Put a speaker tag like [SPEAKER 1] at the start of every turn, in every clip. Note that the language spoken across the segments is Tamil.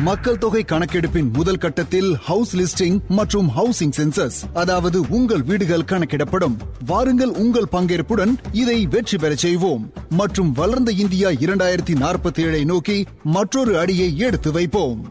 [SPEAKER 1] மக்கள் தொகை கணக்கெடுப்பின் முதல் கட்டத்தில் ஹவுஸ் லிஸ்டிங் மற்றும் ஹவுசிங் சென்சஸ் அதாவது உங்கள் வீடுகள் கணக்கிடப்படும் வாருங்கள் உங்கள் பங்கேற்புடன் இதை வெற்றி பெறச் செய்வோம் மற்றும் வளர்ந்த இந்தியா இரண்டாயிரத்தி நாற்பத்தி ஏழை நோக்கி மற்றொரு அடியை எடுத்து வைப்போம்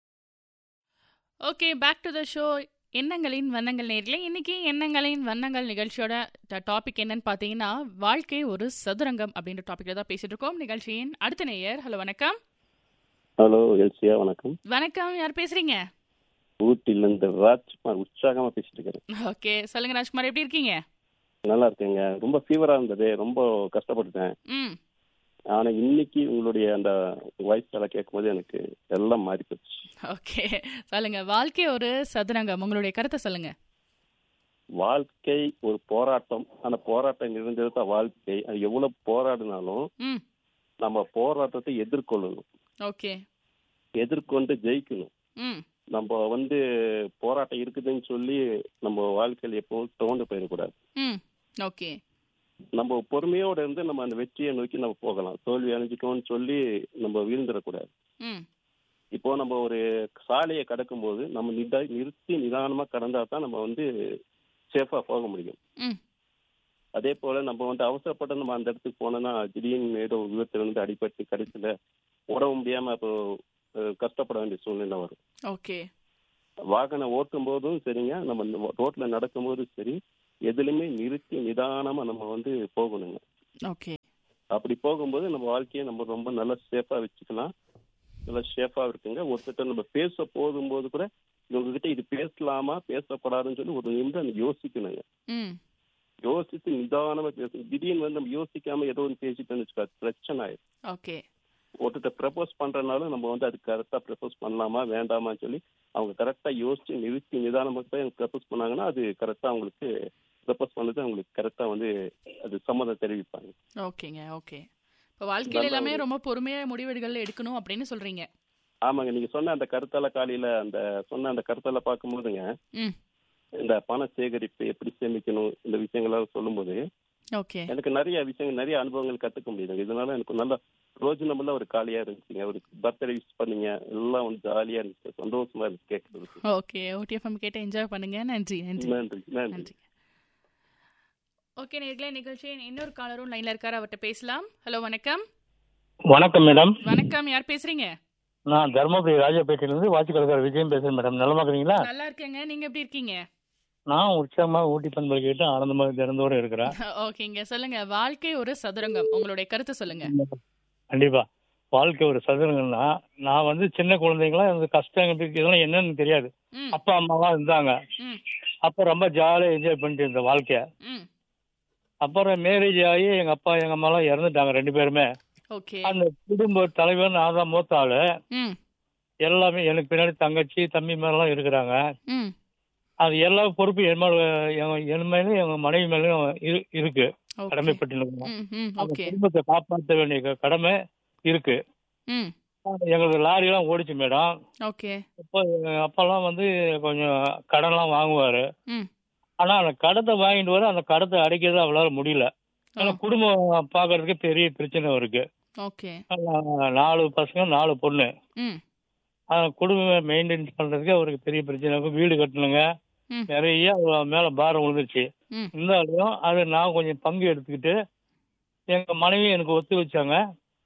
[SPEAKER 2] okay back to the show எண்ணங்களின் வண்ணங்கள் நேர்களே இன்னைக்கு எண்ணங்களின் வண்ணங்கள் நிகழ்ச்சியோட டாபிக் என்னன்னு பார்த்தீங்கன்னா வாழ்க்கை ஒரு சதுரங்கம் அப்படின்ற டாபிக்ல தான் பேசிட்டு இருக்கோம் நிகழ்ச்சியின் அடுத்த நேயர் ஹலோ வணக்கம்
[SPEAKER 3] ஹலோ எல்சியா வணக்கம்
[SPEAKER 2] வணக்கம் யார் பேசுறீங்க
[SPEAKER 3] ஊட்டில இருந்து ராஜ்குமார் உற்சாகமா பேசிட்டு இருக்கிறேன்
[SPEAKER 2] ஓகே சொல்லுங்க ராஜ்குமார் எப்படி இருக்கீங்க
[SPEAKER 3] நல்லா இருக்கேங்க ரொம்ப ஃபீவரா இருந்தது ரொம்ப கஷ்டப்பட்டுட்டேன்
[SPEAKER 2] ம்
[SPEAKER 3] ஆனா இன்னைக்கு உங்களுடைய அந்த வாய்ஸ் எல்லாம் கேட்கும்போது எனக்கு எல்லாம் மாறி போச்சு
[SPEAKER 2] ஓகே சொல்லுங்க வாழ்க்கை ஒரு சதுரங்கம் உங்களுடைய கருத்தை சொல்லுங்க
[SPEAKER 3] வாழ்க்கை ஒரு போராட்டம் அந்த போராட்டம் இருந்தது தான் வாழ்க்கை அது எவ்வளவு போராடினாலும்
[SPEAKER 2] ம்
[SPEAKER 3] நம்ம போராட்டத்தை எதிர்கொள்ளணும்
[SPEAKER 2] ஓகே
[SPEAKER 3] எதிர்கொண்டு ஜெயிக்கணும்
[SPEAKER 2] ம்
[SPEAKER 3] நம்ம வந்து போராட்டம் இருக்குதுன்னு சொல்லி நம்ம வாழ்க்கையில் எப்பவும் தோண்டு போயிடக்கூடாது
[SPEAKER 2] ம் ஓகே
[SPEAKER 3] நம்ம பொறுமையோட இருந்து நம்ம அந்த வெற்றியை நோக்கி நம்ம போகலாம் தோல்வி அணிஞ்சிட்டோம்னு சொல்லி நம்ம வீழ்ந்துடக்கூடாது
[SPEAKER 2] ம்
[SPEAKER 3] இப்போ நம்ம ஒரு சாலையை கடக்கும்போது நம்ம நிதா நிறுத்தி நிதானமா கடந்தா தான் நம்ம வந்து சேஃபா போக முடியும்
[SPEAKER 2] ம்
[SPEAKER 3] அதே போல நம்ம வந்து அவசரப்பட்டு நம்ம அந்த இடத்துக்கு போனோம்னா திடீர்னு ஏதோ விபத்துல இருந்து அடிபட்டு கடைசியில உடம்ப முடியாம அப்போ அஹ், கஷ்டப்பட வேண்டிய சூழ்நிலை வரும்
[SPEAKER 2] ஓகே
[SPEAKER 3] வாகனம் ஓட்டும் போதும் சரிங்க நம்ம ரோட்ல நடக்கும் போதும் சரி எதுலையுமே நிறுத்தி நிதானமா நம்ம வந்து போகணுங்க
[SPEAKER 2] ஓகே
[SPEAKER 3] அப்படி போகும்போது நம்ம வாழ்க்கையை நம்ம ரொம்ப நல்லா சேஃபா வச்சுக்கலாம் நல்லா சேஃபா இருக்குங்க ஒருத்தர் நம்ம பேச போகும்போது கூட இவங்ககிட்ட இது பேசலாமா பேசக்கூடாதுன்னு சொல்லி ஒரு நிமிடம் யோசிக்கணுங்க
[SPEAKER 2] ம்
[SPEAKER 3] யோசித்து நிதானமா பேசணும் திடீர்னு வந்து நம்ம யோசிக்காம ஏதோ ஒன்று பேசிட்டோம்னு வச்சுக்கோ அது பிரச்சனை ஆயிடும்
[SPEAKER 2] ஓகே
[SPEAKER 3] ஒருத்தர் ப்ரப்போஸ் பண்றதுனாலும் நம்ம வந்து அது கரெக்டா ப்ரப்போஸ் பண்ணலாமா வேண்டாமான்னு சொல்லி அவங்க கரெக்டா யோசிச்சு நிறுத்தி நிதானமாக தான் ப்ரப்போஸ் பண்ணாங்கன்னா அது கரெக்டா அவங்களுக்கு ப்ரப்போஸ் பண்ணது அவங்களுக்கு கரெக்டா வந்து அது சம்மதம் தெரிவிப்பாங்க
[SPEAKER 2] ஓகேங்க ஓகே இப்போ வாழ்க்கையில எல்லாமே ரொம்ப பொறுமையா முடிவெடுகள் எடுக்கணும் அப்படின்னு சொல்றீங்க
[SPEAKER 3] ஆமாங்க நீங்க சொன்ன அந்த கருத்தால காலையில அந்த சொன்ன அந்த கருத்தால பார்க்கும்போதுங்க
[SPEAKER 2] ம்
[SPEAKER 3] இந்த பண சேகரிப்பு எப்படி சேமிக்கணும் இந்த விஷயங்கள்லாம் சொல்லும்போது
[SPEAKER 2] ஓகே
[SPEAKER 3] எனக்கு நிறைய விஷயங்கள் நிறைய அனுபவங்கள் கத்துக்க முடியுதுங்க இதனால எனக்கு நல்ல ரோஜனமுள்ள ஒரு காலியா இருந்துச்சுங்க ஒரு பர்த்டே விஷ் பண்ணீங்க எல்லாம் வந்து ஜாலியா இருந்துச்சு சந்தோஷமா இருந்துச்சு கேட்கறதுக்கு
[SPEAKER 2] ஓகே ஓடிஎஃப்எம் கேட்டு என்ஜாய் பண்ணுங்க நன்றி நன்றி
[SPEAKER 3] நன்றி நன்றி
[SPEAKER 2] நன்றி ஓகே நேர்களே நிகழ்ச்சியின் இன்னொரு காலரும் லைன்ல இருக்காரு அவர்கிட்ட பேசலாம் ஹலோ வணக்கம்
[SPEAKER 4] வணக்கம் மேடம்
[SPEAKER 2] வணக்கம் யார் பேசுறீங்க
[SPEAKER 4] நான் தர்மபுரி ராஜாப்பேட்டையிலிருந்து வாட்சிக்கடைக்கார விஜயம் பேசுறேன் மேடம் நலமா இருக்கிறீங்களா
[SPEAKER 2] நல்லா இருக்கேங்க நீங்க எப்படி இருக்கீங்க
[SPEAKER 4] நான் உற்சாகமா ஊட்டி பண்பலை கேட்டு ஆனந்தமாக திறந்தோடு இருக்கிறேன்
[SPEAKER 2] ஓகேங்க சொல்லுங்க வாழ்க்கை ஒரு சதுரங்கம் உங்களுடைய கருத்தை சொல்லுங்க
[SPEAKER 4] கண்டிப்பா வாழ்க்கை ஒரு சதுரங்கம்னா நான் வந்து சின்ன குழந்தைங்களாம் இந்த கஷ்டம் இதெல்லாம் என்னன்னு தெரியாது
[SPEAKER 2] ம்
[SPEAKER 4] அப்பா அம்மாலாம் இருந்தாங்க
[SPEAKER 2] ம்
[SPEAKER 4] அப்ப ரொம்ப ஜாலியாக என்ஜாய் பண்ணிட்டு இருந்த வாழ்க்கைய
[SPEAKER 2] ம்
[SPEAKER 4] அப்புறம் மேரேஜ் ஆகி எங்க அப்பா எங்க அம்மாலாம் இறந்துட்டாங்க ரெண்டு பேருமே
[SPEAKER 2] ஓகே
[SPEAKER 4] அந்த குடும்ப தலைவர் நான் தான் மூத்த ஆளு
[SPEAKER 2] ம்
[SPEAKER 4] எல்லாமே எனக்கு பின்னாடி தங்கச்சி தம்பி மேலாம் இருக்கிறாங்க
[SPEAKER 2] ம்
[SPEAKER 4] அது எல்லா பொறுப்பும் என் மேல என் என் மேலும் எங்க மனைவி மேலும் இரு- இருக்கு
[SPEAKER 2] ஓகே
[SPEAKER 4] கடமைப்பட்டு இருக்கோம்
[SPEAKER 2] ம் ம்
[SPEAKER 4] அந்த
[SPEAKER 2] ஓகே
[SPEAKER 4] குடும்பத்தை காப்பாற்ற வேண்டிய க- கடமை இருக்கு
[SPEAKER 2] ம்
[SPEAKER 4] எங்களுக்கு லாரி எல்லாம் ஓடிச்சு மேடம்
[SPEAKER 2] ஓகே
[SPEAKER 4] இப்போ எங்க அப்பாலாம் வந்து கொஞ்சம் கடன்லாம் வாங்குவாரு
[SPEAKER 2] ம்
[SPEAKER 4] ஆனா அந்த கடத்தை வாங்கிட்டு வர அந்த கடத்தை அடைக்கிறது அவளால முடியல ஆனா
[SPEAKER 2] ஓ.
[SPEAKER 4] குடும்பம் பாக்குறதுக்கு பெரிய பிரச்சனை இருக்கு
[SPEAKER 2] ஓகே
[SPEAKER 4] ஆனா, நாலு பசங்க நாலு பொண்ணு
[SPEAKER 2] ம்
[SPEAKER 4] அந்த குடும்பம் மெயின்டைன் பண்றதுக்கு அவருக்கு பெரிய பிரச்சனை இருக்கு வீடு கட்டணுங்க
[SPEAKER 2] ம்.
[SPEAKER 4] நிறைய அவ மேல பாரம் விழுந்துருச்சு
[SPEAKER 2] ம்.
[SPEAKER 4] இருந்தாலும் அது நான் கொஞ்சம் பங்கு எடுத்துக்கிட்டு எங்க மனைவி எனக்கு ஒத்து வச்சாங்க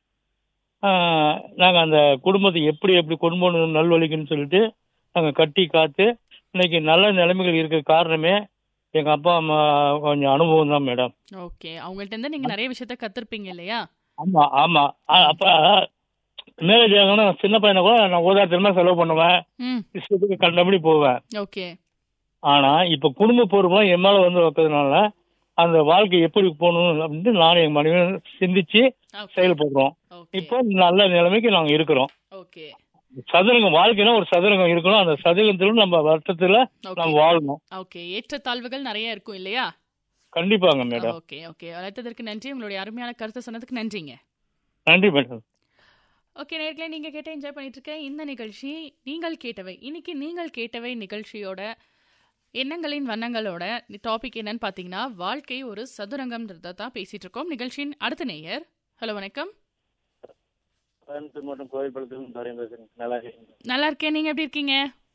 [SPEAKER 4] ஆஹ், நாங்க அந்த குடும்பத்தை எப்படி எப்படி கொண்டு போகணும் நல்வழிக்குன்னு சொல்லிட்டு நாங்க கட்டி காத்து இன்னைக்கு நல்ல நிலைமைகள் இருக்க காரணமே எங்க அப்பா அம்மா கொஞ்சம் அனுபவம் தான் மேடம்
[SPEAKER 2] ஓகே அவங்கள்ட்ட இருந்து நீங்க நிறைய விஷயத்த கத்துருப்பீங்க இல்லையா
[SPEAKER 4] ஆமா ஆமா அ- அப்ப மேரேஜ் ஆகணும் சின்ன பையனை கூட நான் உதாரணமா செலவு பண்ணுவேன்
[SPEAKER 2] ம்
[SPEAKER 4] இஷ்டத்துக்கு கண்டபடி போவேன்
[SPEAKER 2] ஓகே
[SPEAKER 4] ஆனா இப்ப குடும்ப பொறுப்புலாம் என் மேல வந்து வைக்கிறதுனால அந்த வாழ்க்கை எப்படி போகணும் அப்படின்ட்டு நானும் என் மனைவியும் சிந்திச்சு
[SPEAKER 2] ஓகே
[SPEAKER 4] செயல்படுறோம்
[SPEAKER 2] ஓகே
[SPEAKER 4] இப்போ நல்ல நிலைமைக்கு நாங்க இருக்கிறோம்
[SPEAKER 2] ஓகே
[SPEAKER 4] சதுரங்கம் வாழ்க்கைனா ஒரு சதுரங்கம் இருக்கணும் அந்த சதுரங்கத்துல நம்ம வருத்தத்துல
[SPEAKER 2] ஓகே
[SPEAKER 4] நம்ம வாழணும்
[SPEAKER 2] ஓகே ஏற்றத்தாழ்வுகள் நிறைய இருக்கும் இல்லையா
[SPEAKER 4] கண்டிப்பாங்க மேடம்
[SPEAKER 2] ஓகே ஓகே அழைத்ததற்கு நன்றி உங்களுடைய அருமையான கருத்தை சொன்னதுக்கு நன்றிங்க
[SPEAKER 4] நன்றி மேடம்
[SPEAKER 2] ஓகே நேர்களே நீங்கள் கேட்ட என்ஜாய் பண்ணிட்டு இருக்க இந்த நிகழ்ச்சி நீங்கள் கேட்டவை இன்னைக்கு நீங்கள் கேட்டவை நிகழ்ச்சியோட எண்ணங்களின் வண்ணங்களோட டாபிக் என்னன்னு பார்த்தீங்கன்னா வாழ்க்கை ஒரு சதுரங்கம்ன்றத தான் பேசிட்டு இருக்கோம் நிகழ்ச்சியின் அடுத்த நேயர் ஹலோ வணக்கம்
[SPEAKER 5] கோயம்புத்தூர் மற்றும் கோவில் பழத்துக்கு துறையும் பேசுறேன் நல்லா இருக்கீங்க
[SPEAKER 2] நல்லா இருக்கேன் நீங்க எப்படி இருக்கீங்க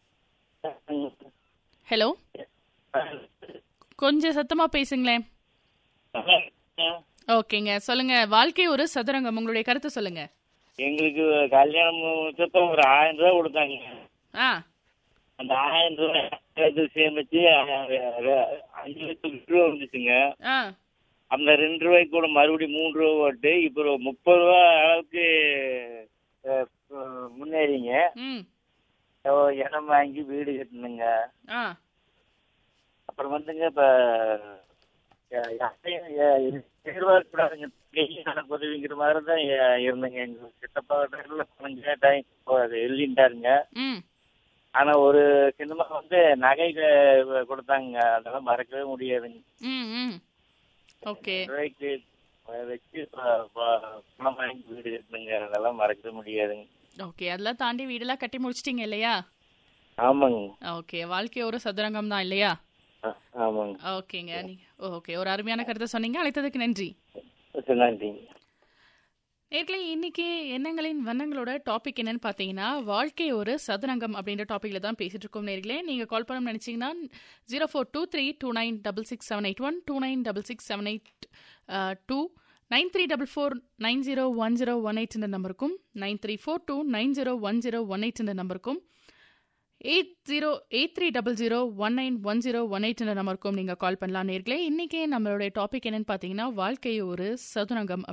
[SPEAKER 2] ஹலோ கொஞ்சம் சத்தமா பேசுங்களேன்
[SPEAKER 5] நல்லா இருக்கீங்க?
[SPEAKER 2] ஓகேங்க சொல்லுங்க வாழ்க்கை ஒரு சதுரங்கம் உங்களுடைய கருத்தை சொல்லுங்க
[SPEAKER 5] எங்களுக்கு கல்யாணம் முடிச்சப்ப ஒரு ஆயிரம் ரூபாய் கொடுத்தாங்க
[SPEAKER 2] ஆ
[SPEAKER 5] அந்த ஆயிரம் ரூபாய் இது சேமிச்சு அஹ், அஞ்சு லட்சம் ரூபா வந்துச்சுங்க
[SPEAKER 2] ஆ
[SPEAKER 5] அந்த ரெண்டு ரூபாய்க்கு கூட மறுபடியும் மூணு ரூபா போட்டு இப்போ ஒரு முப்பது ரூபா அளவுக்கு அஹ், அஹ், முன்னேறிங்க
[SPEAKER 2] ம்
[SPEAKER 5] ஓ, இடம் வாங்கி வீடு கட்டணுங்க
[SPEAKER 2] ஆ
[SPEAKER 5] அப்புறம் வந்துங்க இப்ப அஹ், யாரையும் எ- எதிர்பார்க்கக்கூடாதுங்க கையில் எனக்கு உதவிங்கிற மாதிரி தான் எ- இருந்தேங்க எங்க சித்தப்பா கிட்ட பணம் கேட்டேன் இப்போ அது எழுதிட்டாருங்க
[SPEAKER 2] ம்
[SPEAKER 5] ஆனா ஒரு சினிமா வந்து நகை க- கொடுத்தாங்க அதெல்லாம் மறக்கவே முடியாதுங்க
[SPEAKER 2] ம் ம் ஓகே
[SPEAKER 5] ரூபாய்க்கு வச்சு ப- ப- பணம் வாங்கி வீடு கட்டணுங்க அதெல்லாம் மறக்கவே முடியாதுங்க
[SPEAKER 2] ஓகே அதெல்லாம் தாண்டி வீடெல்லாம் கட்டி முடிச்சிட்டீங்க இல்லையா
[SPEAKER 5] ஆமாங்க
[SPEAKER 2] ஓகே வாழ்க்கை ஒரு சதுரங்கம் தான் இல்லையா
[SPEAKER 5] ஆ- ஆமாங்க
[SPEAKER 2] ஓகேங்க நீ ஓகே ஒரு அருமையான கருத்தை சொன்னீங்க அழைத்ததுக்கு நன்றி
[SPEAKER 5] சரி, நன்றிங்க
[SPEAKER 2] நேர்களே இன்னைக்கு எண்ணங்களின் வண்ணங்களோட டாபிக் என்னன்னு பார்த்தீங்கன்னா வாழ்க்கை ஒரு சதுரங்கம் அப்படின்ற டாப்பிக்ல தான் பேசிட்டு இருக்கோம் நேர்களே நீங்க கால் பண்ண நினைச்சீங்கன்னா zero four two three two nine double six seven eight one two nine double six seven eight two nine three double four nine zero one zero one eight இந்த நம்பருக்கும் nine three four two nine zero one zero one eight இந்த நம்பருக்கும் eight zero eight three double zero one nine one zero one eight நம்பருக்கும் நீங்கள் கால் பண்ணலாம் நேர்களே இன்னைக்கு நம்மளுடைய டாபிக் என்னன்னு பார்த்தீங்கன்னா வாழ்க்கை ஒரு சதுரங்கம்